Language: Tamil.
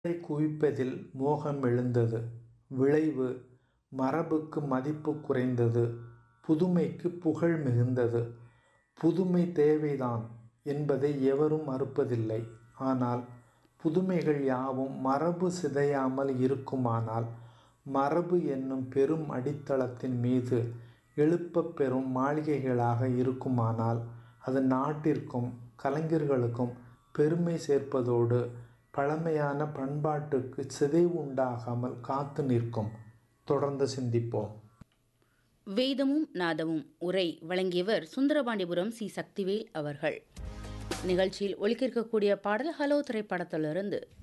மக்களை குவிப்பதில் மோகம் எழுந்தது விளைவு மரபுக்கு மதிப்பு குறைந்தது புதுமைக்கு புகழ் மிகுந்தது புதுமை தேவைதான் என்பதை எவரும் மறுப்பதில்லை ஆனால் புதுமைகள் யாவும் மரபு சிதையாமல் இருக்குமானால் மரபு என்னும் பெரும் அடித்தளத்தின் மீது எழுப்பப் பெறும் மாளிகைகளாக இருக்குமானால் அது நாட்டிற்கும் கலைஞர்களுக்கும் பெருமை சேர்ப்பதோடு பழமையான பண்பாட்டுக்கு சிதைவு உண்டாகாமல் காத்து நிற்கும் தொடர்ந்து சிந்திப்போம் வேதமும் நாதமும் உரை வழங்கியவர் சுந்தரபாண்டிபுரம் சி சக்திவேல் அவர்கள் நிகழ்ச்சியில் ஒலிக்கிருக்கக்கூடிய பாடல் ஹலோ திரைப்படத்திலிருந்து